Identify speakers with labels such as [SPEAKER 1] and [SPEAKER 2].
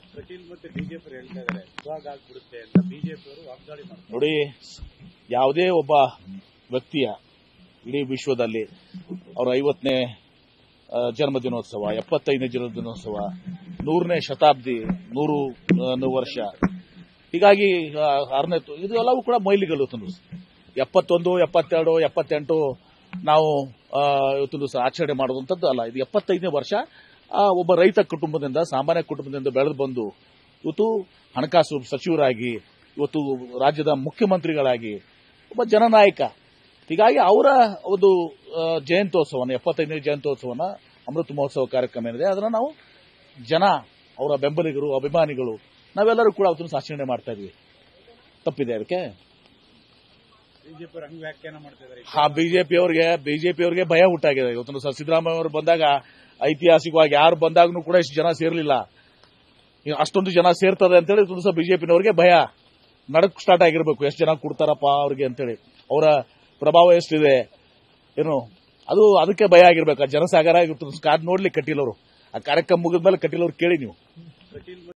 [SPEAKER 1] ಕಟೀಲ್ ಮತ್ತೆ ಬಿಜೆಪಿ ಹೇಳ್ತಾ ಇದ್ದಾರೆ ಇವಾಗ ಆಗ್ಬಿಡುತ್ತೆ ಅಂತ ಬಿಜೆಪಿ ಅವರು ವಾಗ್ದಾಳಿ ಮಾಡ್ತಾರೆ
[SPEAKER 2] ನೋಡಿ ಯಾವುದೇ ಒಬ್ಬ ವ್ಯಕ್ತಿಯ ಇಡೀ ವಿಶ್ವದಲ್ಲಿ ಅವರ ಐವತ್ತನೇ ಆ, ಜನ್ಮದಿನೋತ್ಸವ ಎಪ್ಪತ್ತೈದನೇ ಜನ್ಮದಿನೋತ್ಸವ ನೂರನೇ ಶತಾಬ್ದಿ ನೂರು ಆ, ನು ವರ್ಷ ಹೀಗಾಗಿ ಆ, ಆರನೇ ತು- ಇದು ಎಲ್ಲವೂ ಕೂಡ ಮೈಲಿಗಲ್ಲು ತಂದು ಎಪ್ಪತ್ತೊಂದು ಎಪ್ಪತ್ತೆರಡು ಎಪ್ಪತ್ತೆಂಟು ನಾವು ಆ, ಇವತ್ತೊಂದು ದಿವಸ ಆಚರಣೆ ಮಾಡುವಂಥದ್ದು ಅಲ್ಲ ಇದು ಎಪ್ಪತ್ತೈದನೇ ವರ್ಷ ಆ, ಒಬ್ಬ ರೈತ ಕುಟುಂಬದಿಂದ ಸಾಮಾನ್ಯ ಕುಟುಂಬದಿಂದ ಬೆಳೆದು ಬಂದು ಇವತ್ತು ಹಣಕಾಸು ಸಚಿವರಾಗಿ ಇವತ್ತು ರಾಜ್ಯದ ಮುಖ್ಯಮಂತ್ರಿಗಳಾಗಿ ಒಬ್ಬ ಜನನಾಯಕ ಹೀಗಾಗಿ ಅವರ ಒಂದು ಆ, ಜಯಂತ್ಯೋತ್ಸವನ ಎಪ್ಪತ್ತೈದನೇ ಜಯಂತ್ಯೋತ್ಸವನ ಅಮೃತ ಮಹೋತ್ಸವ ಕಾರ್ಯಕ್ರಮ ಏನಿದೆ ಅದನ್ನು ನಾವು ಜನ ಅವರ ಬೆಂಬಲಿಗರು ಅಭಿಮಾನಿಗಳು ನಾವೆಲ್ಲರೂ ಕೂಡ ಅವತ್ತನ್ನು ಆಚರಣೆ ಮಾಡ್ತಾ ಇದ್ವಿ ತಪ್ಪಿದೆ ಅದಕ್ಕೆ
[SPEAKER 1] ಬಿಜೆಪಿ ಅವರು ಹಂಗ್ ವ್ಯಾಖ್ಯಾನ ಮಾಡ್ತಾ ಇದ್ದಾರೆ
[SPEAKER 2] ಆ ಬಿಜೆಪಿ ಅವರಿಗೆ ಬಿಜೆಪಿ ಅವರಿಗೆ ಭಯ ಹುಟ್ಟಾಗಿದೆ ಇವತ್ತು ಸರ್ ಸಿದ್ದರಾಮಯ್ಯ ಅವರು ಬಂದಾಗ ಐತಿಹಾಸಿಕವಾಗಿ ಯಾರು ಬಂದಾಗೂ ಕೂಡ ಇಷ್ಟು ಜನ ಸೇರ್ಲಿಲ್ಲ ಈಗ ಅಷ್ಟೊಂದು ಜನ ಸೇರ್ತದೆ ಅಂತೇಳಿ ಇವತ್ತು ಸಹ ಬಿಜೆಪಿನವರಿಗೆ ಭಯ ನಡಕ್ ಸ್ಟಾರ್ಟ್ ಆಗಿರ್ಬೇಕು ಎಷ್ಟು ಜನ ಕೊಡ್ತಾರಪ್ಪ ಅವ್ರಿಗೆ ಅಂತೇಳಿ ಅವರ ಪ್ರಭಾವ ಎಷ್ಟಿದೆ ಏನು ಅದು ಅದಕ್ಕೆ ಭಯ ಆಗಿರ್ಬೇಕು ಆ ಜನಸಾಗರ ಇವತ್ತು ಕಾದ್ ನೋಡ್ಲಿ ಕಟೀಲ್ ಅವರು ಆ ಕಾರ್ಯಕ್ರಮ ಮುಗಿದ್ಮೇಲೆ ಕಟೀಲ್ ಅವ್ರು ಕೇಳಿ ನೀವು
[SPEAKER 1] ಕಟೀಲ್